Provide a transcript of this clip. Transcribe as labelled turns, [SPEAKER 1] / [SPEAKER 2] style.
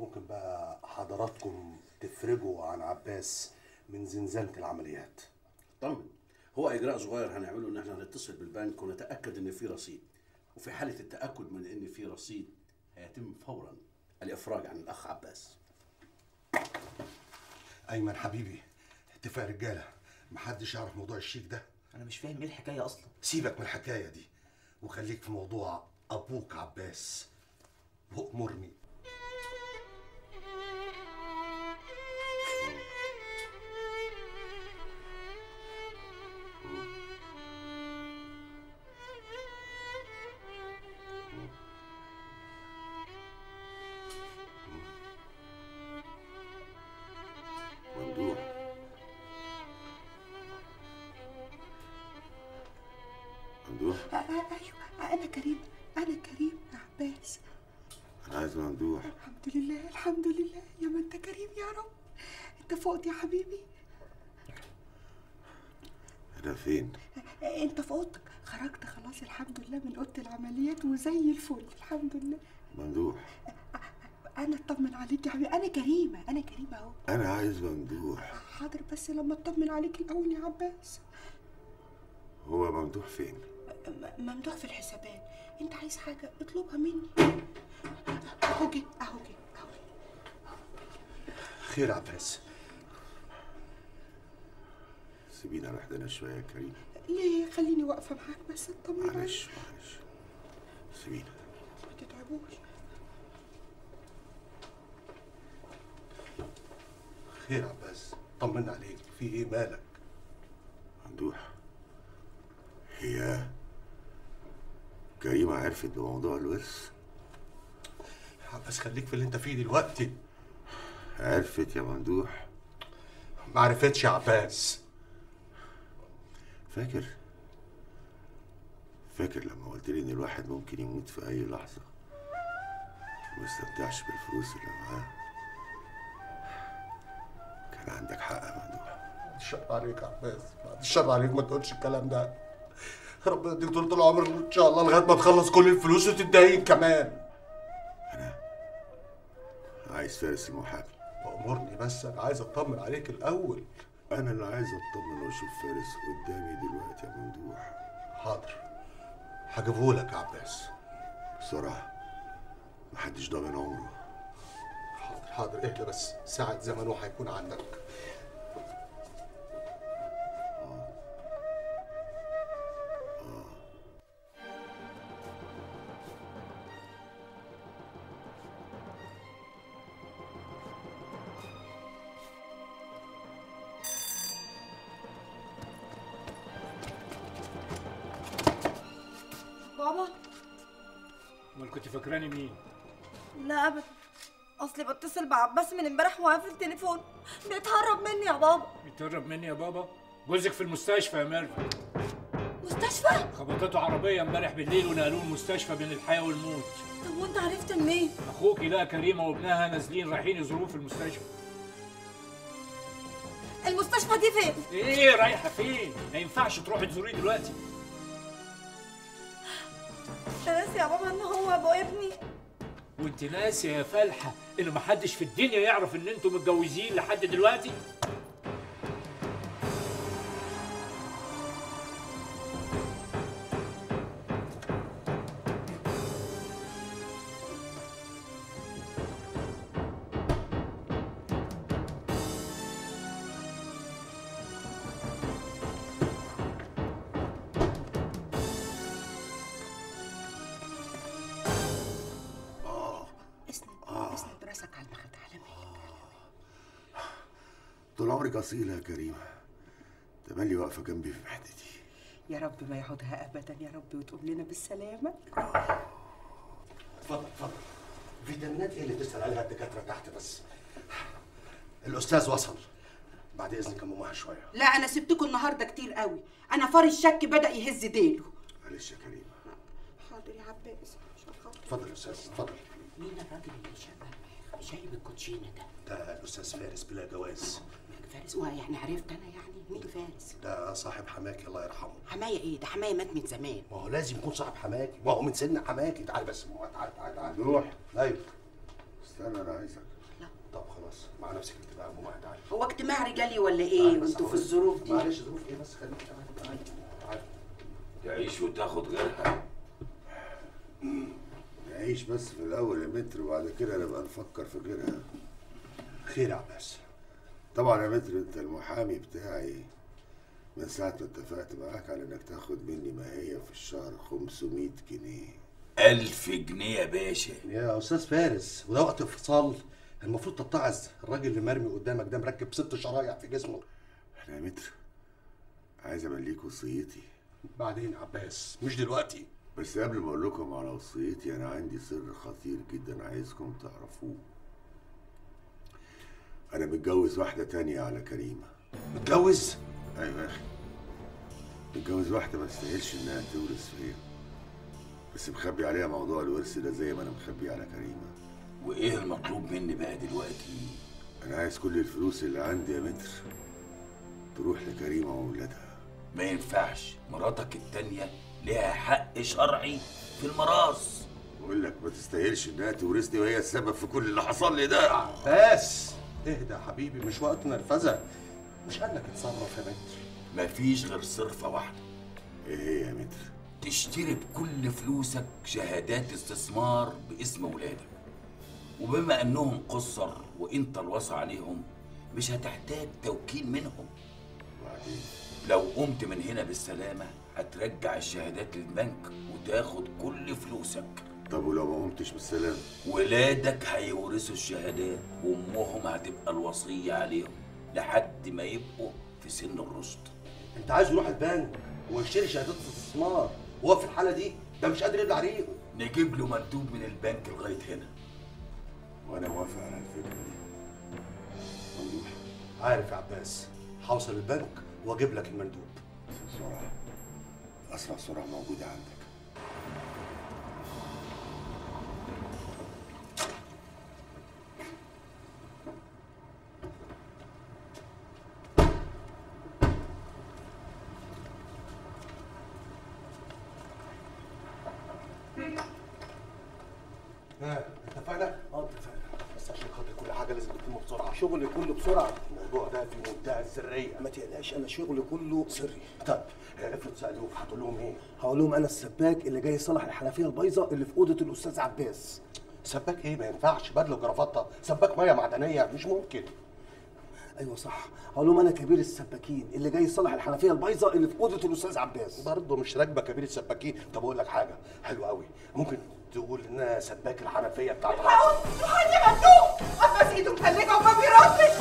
[SPEAKER 1] ممكن بقى حضراتكم تفرجوا عن عباس من زنزانة العمليات
[SPEAKER 2] طمن هو اجراء صغير هنعمله ان احنا هنتصل بالبنك ونتاكد ان في رصيد وفي حاله التاكد من ان في رصيد هيتم فورا الافراج عن الاخ عباس
[SPEAKER 1] ايمن حبيبي اتفاق رجاله محدش يعرف موضوع الشيك ده
[SPEAKER 3] انا مش فاهم ايه الحكايه اصلا
[SPEAKER 1] سيبك من الحكايه دي وخليك في موضوع ابوك عباس وامرني
[SPEAKER 2] ممدوح ممدوح
[SPEAKER 4] ايوه انا كريم انا كريم يا عباس
[SPEAKER 2] انا عايز ممدوح
[SPEAKER 4] الحمد لله الحمد لله يا ما انت كريم يا رب انت فقت يا حبيبي
[SPEAKER 2] انا فين
[SPEAKER 4] انت في اوضتك خرجت خلاص الحمد لله من اوضه العمليات وزي الفل الحمد لله
[SPEAKER 2] ممدوح
[SPEAKER 4] انا اطمن عليك يا حبيبي انا كريمه انا كريمه اهو
[SPEAKER 2] انا عايز ممدوح
[SPEAKER 4] حاضر بس لما اطمن عليك الاول يا عباس
[SPEAKER 2] هو ممدوح فين
[SPEAKER 4] م- ممدوح في الحسابات انت عايز حاجه اطلبها مني اهو جه اهو جه اهو جه.
[SPEAKER 1] خير يا عباس
[SPEAKER 2] سيبينا لوحدنا شويه يا كريم
[SPEAKER 4] ليه خليني واقفه معاك بس اطمن عليك
[SPEAKER 2] معلش معلش سيبينا
[SPEAKER 4] ما تتعبوش
[SPEAKER 1] خير يا عباس طمنا عليك في ايه مالك
[SPEAKER 2] ممدوح هي كريمة عرفت بموضوع الورث
[SPEAKER 1] عباس خليك في اللي انت فيه دلوقتي
[SPEAKER 2] عرفت يا ممدوح
[SPEAKER 1] ما عرفتش يا عباس
[SPEAKER 2] فاكر فاكر لما قلت لي ان الواحد ممكن يموت في اي لحظة وما يستمتعش بالفلوس اللي معاه كان عندك حق يا ممدوح
[SPEAKER 1] بعد الشر عليك يا عباس بعد الشر عليك ما تقولش الكلام ده ربنا يديك طول العمر ان شاء الله لغايه ما تخلص كل الفلوس وتتدين كمان
[SPEAKER 2] عايز فارس المحامي
[SPEAKER 1] امرني بس انا عايز اطمن عليك الاول
[SPEAKER 2] انا اللي عايز اطمن واشوف فارس قدامي دلوقتي يا ممدوح
[SPEAKER 1] حاضر هجيبهولك يا عباس
[SPEAKER 2] بسرعة محدش ضامن عمره
[SPEAKER 1] حاضر حاضر اهدى بس ساعة زمنه هيكون عندك
[SPEAKER 5] بابا
[SPEAKER 6] امال كنت فاكراني مين؟
[SPEAKER 5] لا ابدا اصلي بتصل بعباس من امبارح وقافل التليفون بيتهرب مني يا بابا
[SPEAKER 6] بتهرب مني يا بابا؟ جوزك في المستشفى يا ميرفت
[SPEAKER 5] مستشفى
[SPEAKER 6] خبطته عربية امبارح بالليل ونقلوه المستشفى بين الحياة والموت
[SPEAKER 5] طب وانت عرفت منين
[SPEAKER 6] اخوكي لقى كريمة وابنها نازلين رايحين يزوروه في المستشفى
[SPEAKER 5] المستشفى دي فين
[SPEAKER 6] ايه رايحة فين؟ ما ينفعش تروحي تزوريه دلوقتي
[SPEAKER 5] انت ناسي يا بابا ان هو ابو ابني
[SPEAKER 6] وانت ناسي يا فالحة ان محدش في الدنيا يعرف ان انتوا متجوزين لحد دلوقتي
[SPEAKER 4] اسند اسند راسك على المخدة على مهلك
[SPEAKER 2] طول عمرك أصيلة يا كريمة تملي واقفة جنبي في محنتي
[SPEAKER 4] يا رب ما يعودها ابدا يا رب وتقوم لنا بالسلامه
[SPEAKER 1] اتفضل اتفضل فيتامينات ايه اللي بتسال عليها الدكاتره تحت بس الاستاذ وصل بعد اذنك يا ماما شويه
[SPEAKER 4] لا انا سبتكم النهارده كتير قوي انا فار الشك بدا يهز ديله
[SPEAKER 2] معلش يا كريمة
[SPEAKER 4] حاضر يا عباس عشان خاطر
[SPEAKER 1] اتفضل يا استاذ اتفضل
[SPEAKER 7] مين الراجل اللي شبه شايب الكوتشينه ده؟
[SPEAKER 1] ده الاستاذ فارس بلا جواز
[SPEAKER 7] فارس هو يعني عرفت انا يعني مين فارس؟
[SPEAKER 1] ده صاحب حماكي الله يرحمه
[SPEAKER 7] حماية ايه؟ ده حماية مات من زمان
[SPEAKER 1] ما هو لازم يكون صاحب حماكي ما هو من سن حماكي تعال بس تعال تعال تعال تعال
[SPEAKER 2] روح
[SPEAKER 1] ايوه
[SPEAKER 3] استنى انا عايزك
[SPEAKER 1] طب خلاص مع نفسك انت بقى ام تعالي
[SPEAKER 7] هو اجتماع رجالي ولا
[SPEAKER 1] تعالي
[SPEAKER 7] ايه
[SPEAKER 1] بس
[SPEAKER 7] وانتوا في
[SPEAKER 1] أقول-
[SPEAKER 7] الظروف دي
[SPEAKER 1] معلش ظروف ايه بس خليك تعالي تعالي تعالي
[SPEAKER 8] تعيش وتاخد غيرها
[SPEAKER 3] نعيش بس في الاول يا متر وبعد كده نبقى نفكر في غيرها
[SPEAKER 1] خير يا عباس
[SPEAKER 3] طبعا يا متر انت المحامي بتاعي من ساعة ما اتفقت معاك على انك تاخد مني ما هي في الشهر 500 جنيه
[SPEAKER 8] ألف جنيه يا باشا
[SPEAKER 1] يا استاذ فارس وده وقت انفصال المفروض تتعظ الراجل اللي مرمي قدامك ده مركب ست شرايح في جسمه
[SPEAKER 3] احنا يا متر عايز امليك وصيتي
[SPEAKER 1] بعدين يا عباس مش دلوقتي
[SPEAKER 3] بس قبل ما اقول لكم على وصيتي انا عندي سر خطير جدا عايزكم تعرفوه انا متجوز واحدة تانية على كريمة
[SPEAKER 1] متجوز
[SPEAKER 3] ايوه يا اخي متجوز واحدة ما تستاهلش انها تورث فيا بس مخبي عليها موضوع الورث ده زي ما انا مخبي على كريمة
[SPEAKER 8] وإيه المطلوب مني بقى دلوقتي؟
[SPEAKER 3] انا عايز كل الفلوس اللي عندي يا متر تروح لكريمة وولادها
[SPEAKER 8] ما ينفعش مراتك التانية ليها حق شرعي في الميراث
[SPEAKER 3] بقول لك ما تستاهلش انها تورثني وهي السبب في كل اللي حصل لي ده
[SPEAKER 1] بس اهدى يا حبيبي مش وقت نرفزه مش قال لك اتصرف يا متر
[SPEAKER 8] مفيش غير صرفة واحدة
[SPEAKER 3] ايه هي يا متر
[SPEAKER 8] تشتري بكل فلوسك شهادات استثمار باسم ولادك وبما انهم قصر وانت الوصى عليهم مش هتحتاج توكيل منهم
[SPEAKER 3] وبعدين
[SPEAKER 8] لو قمت من هنا بالسلامة هترجع الشهادات للبنك وتاخد كل فلوسك
[SPEAKER 3] طب ولو ما قمتش بالسلام
[SPEAKER 8] ولادك هيورثوا الشهادات وامهم هتبقى الوصية عليهم لحد ما يبقوا في سن الرشد
[SPEAKER 1] انت عايز يروح البنك ويشتري شهادات استثمار وهو في الحاله دي ده مش قادر يبلع ريقه
[SPEAKER 8] نجيب له مندوب من البنك لغاية هنا
[SPEAKER 3] وانا موافق على الفكره دي ممدوح
[SPEAKER 1] عارف يا عباس هوصل البنك واجيب لك المندوب
[SPEAKER 3] بس بسرعه اسرع سرعه موجوده عندك
[SPEAKER 1] ها اتفقنا؟ اه اتفقنا بس عشان خاطر كل حاجه لازم تتم بسرعه
[SPEAKER 9] شغلي كله بسرعه
[SPEAKER 1] الموضوع ده في منتهى السريه
[SPEAKER 9] ما تقلقش انا شغلي كله سري
[SPEAKER 1] طب افرض سالوك هتقول لهم ايه؟
[SPEAKER 9] هقول لهم انا السباك اللي جاي يصلح الحنفيه البايظه اللي في اوضه الاستاذ عباس
[SPEAKER 1] سباك ايه ما ينفعش بدله وجرافطه سباك ميه معدنيه مش ممكن
[SPEAKER 9] ايوه صح هقول لهم انا كبير السباكين اللي جاي يصلح الحنفيه البايظه اللي في اوضه الاستاذ عباس
[SPEAKER 1] برضه مش راكبه كبير السباكين طب اقول لك حاجه حلوه قوي ممكن تقول ان انا سباك الحنفيه بتاعت العصر
[SPEAKER 5] روحوني